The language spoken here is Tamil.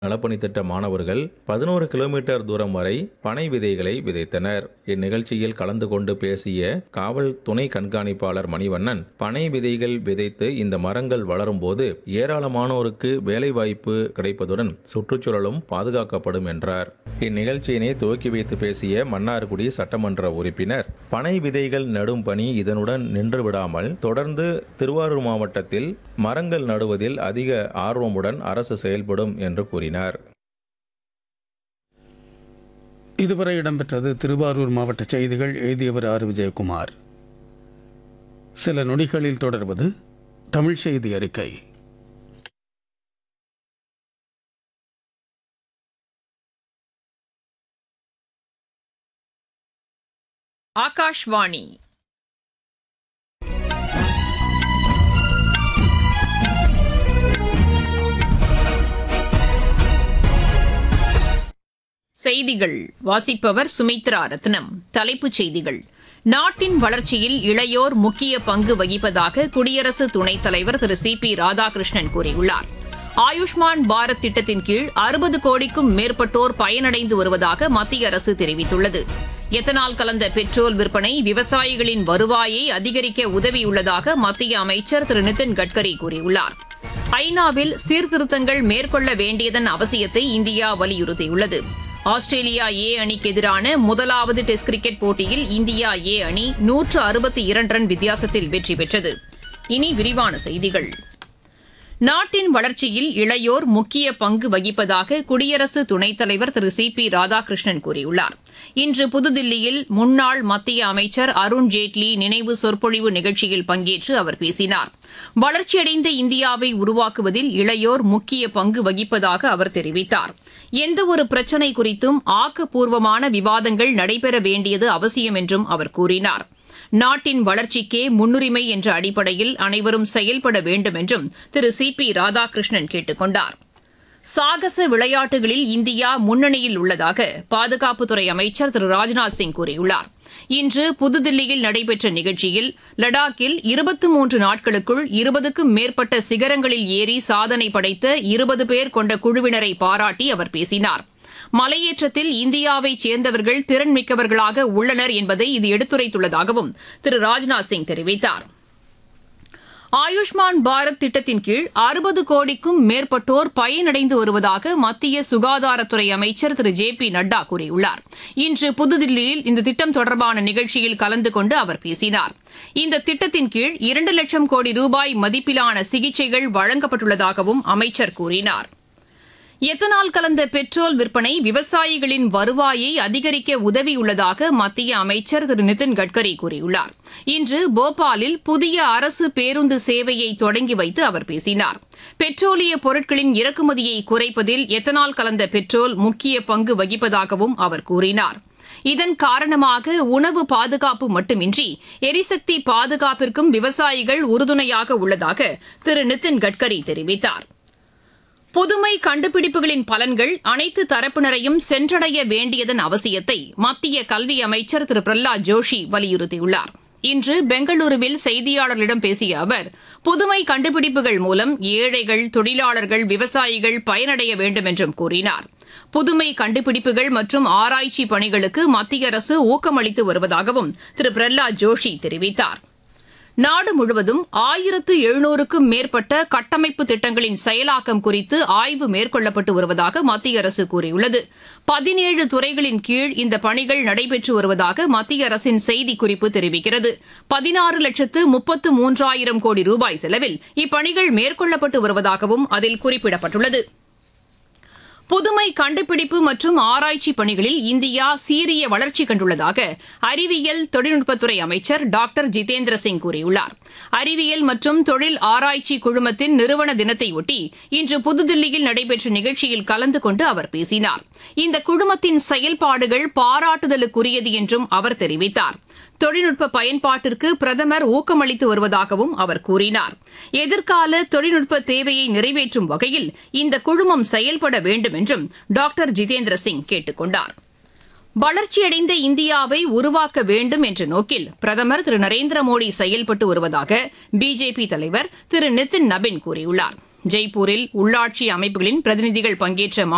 நலப்பணி திட்ட மாணவர்கள் பதினோரு கிலோமீட்டர் தூரம் வரை பனை விதைகளை விதைத்தனர் இந்நிகழ்ச்சியில் கலந்து கொண்டு பேசிய காவல் துணை கண்காணிப்பாளர் மணிவண்ணன் பனை விதைகள் விதைத்து இந்த மரங்கள் வளரும் போது ஏராளமானோருக்கு வேலைவாய்ப்பு கிடைப்பதுடன் சுற்றுச்சூழலும் பாதுகாக்கப்படும் என்றார் இந்நிகழ்ச்சியினை துவக்கி வைத்து பேசிய மன்னார்குடி சட்டமன்ற உறுப்பினர் பனை விதைகள் நடும் பணி இதனுடன் நின்று விடாமல் தொடர்ந்து திருவாரூர் மாவட்டத்தில் மரங்கள் நடுவதில் அதிக ஆர்வமுடன் அரசு செயல்படும் என்று கூறினார் இதுவரை இடம்பெற்றது திருவாரூர் மாவட்ட செய்திகள் எழுதியவர் ஆர் விஜயகுமார் சில நொடிகளில் தொடர்வது தமிழ் செய்தி அறிக்கை ஆகாஷ்வாணி செய்திகள் வாசிப்பவர் சுமித்ரா ரத்னம் தலைப்புச் செய்திகள் நாட்டின் வளர்ச்சியில் இளையோர் முக்கிய பங்கு வகிப்பதாக குடியரசு துணைத் தலைவர் திரு சி பி ராதாகிருஷ்ணன் கூறியுள்ளார் ஆயுஷ்மான் பாரத் திட்டத்தின் கீழ் அறுபது கோடிக்கும் மேற்பட்டோர் பயனடைந்து வருவதாக மத்திய அரசு தெரிவித்துள்ளது எத்தனால் கலந்த பெட்ரோல் விற்பனை விவசாயிகளின் வருவாயை அதிகரிக்க உதவியுள்ளதாக மத்திய அமைச்சர் திரு நிதின் கட்கரி கூறியுள்ளார் ஐநாவில் சீர்திருத்தங்கள் மேற்கொள்ள வேண்டியதன் அவசியத்தை இந்தியா வலியுறுத்தியுள்ளது ஆஸ்திரேலியா ஏ அணிக்கு எதிரான முதலாவது டெஸ்ட் கிரிக்கெட் போட்டியில் இந்தியா ஏ அணி நூற்று அறுபத்தி இரண்டு ரன் வித்தியாசத்தில் வெற்றி பெற்றது இனி விரிவான செய்திகள் நாட்டின் வளர்ச்சியில் இளையோர் முக்கிய பங்கு வகிப்பதாக குடியரசு துணைத் தலைவர் திரு சி பி ராதாகிருஷ்ணன் கூறியுள்ளார் இன்று புதுதில்லியில் முன்னாள் மத்திய அமைச்சர் அருண் ஜேட்லி நினைவு சொற்பொழிவு நிகழ்ச்சியில் பங்கேற்று அவர் பேசினார் வளர்ச்சியடைந்த இந்தியாவை உருவாக்குவதில் இளையோர் முக்கிய பங்கு வகிப்பதாக அவர் தெரிவித்தார் எந்தவொரு பிரச்சினை குறித்தும் ஆக்கப்பூர்வமான விவாதங்கள் நடைபெற வேண்டியது அவசியம் என்றும் அவர் கூறினார் நாட்டின் வளர்ச்சிக்கே முன்னுரிமை என்ற அடிப்படையில் அனைவரும் செயல்பட வேண்டும் என்றும் திரு சி பி ராதாகிருஷ்ணன் கேட்டுக் கொண்டார் சாகச விளையாட்டுகளில் இந்தியா முன்னணியில் உள்ளதாக பாதுகாப்புத்துறை அமைச்சர் திரு ராஜ்நாத் சிங் கூறியுள்ளார் இன்று புதுதில்லியில் நடைபெற்ற நிகழ்ச்சியில் லடாக்கில் இருபத்தி மூன்று நாட்களுக்குள் இருபதுக்கும் மேற்பட்ட சிகரங்களில் ஏறி சாதனை படைத்த இருபது பேர் கொண்ட குழுவினரை பாராட்டி அவர் பேசினார் மலையேற்றத்தில் இந்தியாவைச் சேர்ந்தவர்கள் திறன்மிக்கவர்களாக உள்ளனர் என்பதை இது எடுத்துரைத்துள்ளதாகவும் திரு ராஜ்நாத் சிங் தெரிவித்தார் ஆயுஷ்மான் பாரத் திட்டத்தின் கீழ் அறுபது கோடிக்கும் மேற்பட்டோர் பயனடைந்து வருவதாக மத்திய சுகாதாரத்துறை அமைச்சர் திரு ஜே பி நட்டா கூறியுள்ளார் இன்று புதுதில்லியில் இந்த திட்டம் தொடர்பான நிகழ்ச்சியில் கலந்து கொண்டு அவர் பேசினார் இந்த திட்டத்தின் கீழ் இரண்டு லட்சம் கோடி ரூபாய் மதிப்பிலான சிகிச்சைகள் வழங்கப்பட்டுள்ளதாகவும் அமைச்சர் கூறினார் எத்தனால் கலந்த பெட்ரோல் விற்பனை விவசாயிகளின் வருவாயை அதிகரிக்க உதவியுள்ளதாக மத்திய அமைச்சர் திரு நிதின் கட்கரி கூறியுள்ளார் இன்று போபாலில் புதிய அரசு பேருந்து சேவையை தொடங்கி வைத்து அவர் பேசினார் பெட்ரோலிய பொருட்களின் இறக்குமதியை குறைப்பதில் எத்தனால் கலந்த பெட்ரோல் முக்கிய பங்கு வகிப்பதாகவும் அவர் கூறினார் இதன் காரணமாக உணவு பாதுகாப்பு மட்டுமின்றி எரிசக்தி பாதுகாப்பிற்கும் விவசாயிகள் உறுதுணையாக உள்ளதாக திரு நிதின் கட்கரி தெரிவித்தார் புதுமை கண்டுபிடிப்புகளின் பலன்கள் அனைத்து தரப்பினரையும் சென்றடைய வேண்டியதன் அவசியத்தை மத்திய கல்வி அமைச்சர் திரு பிரஹ்லாத் ஜோஷி வலியுறுத்தியுள்ளார் இன்று பெங்களூருவில் செய்தியாளர்களிடம் பேசிய அவர் புதுமை கண்டுபிடிப்புகள் மூலம் ஏழைகள் தொழிலாளர்கள் விவசாயிகள் பயனடைய வேண்டும் என்றும் கூறினார் புதுமை கண்டுபிடிப்புகள் மற்றும் ஆராய்ச்சி பணிகளுக்கு மத்திய அரசு ஊக்கமளித்து வருவதாகவும் திரு பிரஹ்லாத் ஜோஷி தெரிவித்தார் நாடு முழுவதும் ஆயிரத்து எழுநூறுக்கும் மேற்பட்ட கட்டமைப்பு திட்டங்களின் செயலாக்கம் குறித்து ஆய்வு மேற்கொள்ளப்பட்டு வருவதாக மத்திய அரசு கூறியுள்ளது பதினேழு துறைகளின் கீழ் இந்த பணிகள் நடைபெற்று வருவதாக மத்திய அரசின் செய்திக்குறிப்பு தெரிவிக்கிறது பதினாறு லட்சத்து முப்பத்து மூன்றாயிரம் கோடி ரூபாய் செலவில் இப்பணிகள் மேற்கொள்ளப்பட்டு வருவதாகவும் அதில் குறிப்பிடப்பட்டுள்ளது புதுமை கண்டுபிடிப்பு மற்றும் ஆராய்ச்சி பணிகளில் இந்தியா சீரிய வளர்ச்சி கண்டுள்ளதாக அறிவியல் தொழில்நுட்பத்துறை அமைச்சர் டாக்டர் ஜிதேந்திர சிங் கூறியுள்ளார் அறிவியல் மற்றும் தொழில் ஆராய்ச்சி குழுமத்தின் நிறுவன தினத்தையொட்டி இன்று புதுதில்லியில் நடைபெற்ற நிகழ்ச்சியில் கலந்து கொண்டு அவர் பேசினார் இந்த குழுமத்தின் செயல்பாடுகள் பாராட்டுதலுக்குரியது என்றும் அவர் தெரிவித்தார் தொழில்நுட்ப பயன்பாட்டிற்கு பிரதமர் ஊக்கமளித்து வருவதாகவும் அவர் கூறினார் எதிர்கால தொழில்நுட்ப தேவையை நிறைவேற்றும் வகையில் இந்த குழுமம் செயல்பட வேண்டும் என்றும் டாக்டர் ஜிதேந்திர சிங் கேட்டுக் கொண்டார் வளர்ச்சியடைந்த இந்தியாவை உருவாக்க வேண்டும் என்ற நோக்கில் பிரதமர் திரு நரேந்திர மோடி செயல்பட்டு வருவதாக பிஜேபி தலைவர் திரு நிதின் நபின் கூறியுள்ளார் ஜெய்ப்பூரில் உள்ளாட்சி அமைப்புகளின் பிரதிநிதிகள் பங்கேற்ற